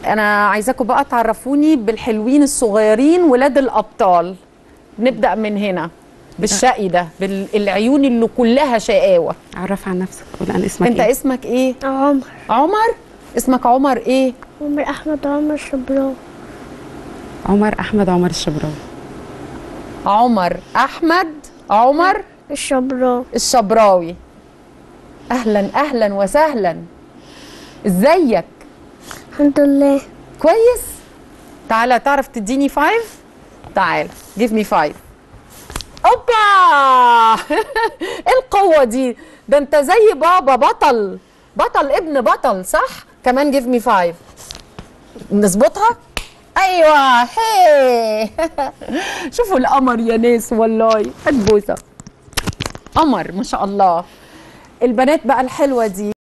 انا عايزاكم بقى تعرفوني بالحلوين الصغيرين ولاد الابطال نبدا من هنا بالشقي ده بالعيون اللي كلها شقاوه عرف عن نفسك قول عن اسمك انت ايه اسمك ايه عمر عمر اسمك عمر ايه عمر احمد عمر شبراوي عمر احمد عمر الشبراوي عمر احمد عمر الشبراوي الشبراوي اهلا اهلا وسهلا ازيك الحمد لله كويس تعالى تعرف تديني فايف تعال جيف مي فايف اوبا ايه القوه دي ده انت زي بابا بطل بطل ابن بطل صح كمان جيف مي فايف نظبطها ايوه هي شوفوا القمر يا ناس والله هات بوسه قمر ما شاء الله البنات بقى الحلوه دي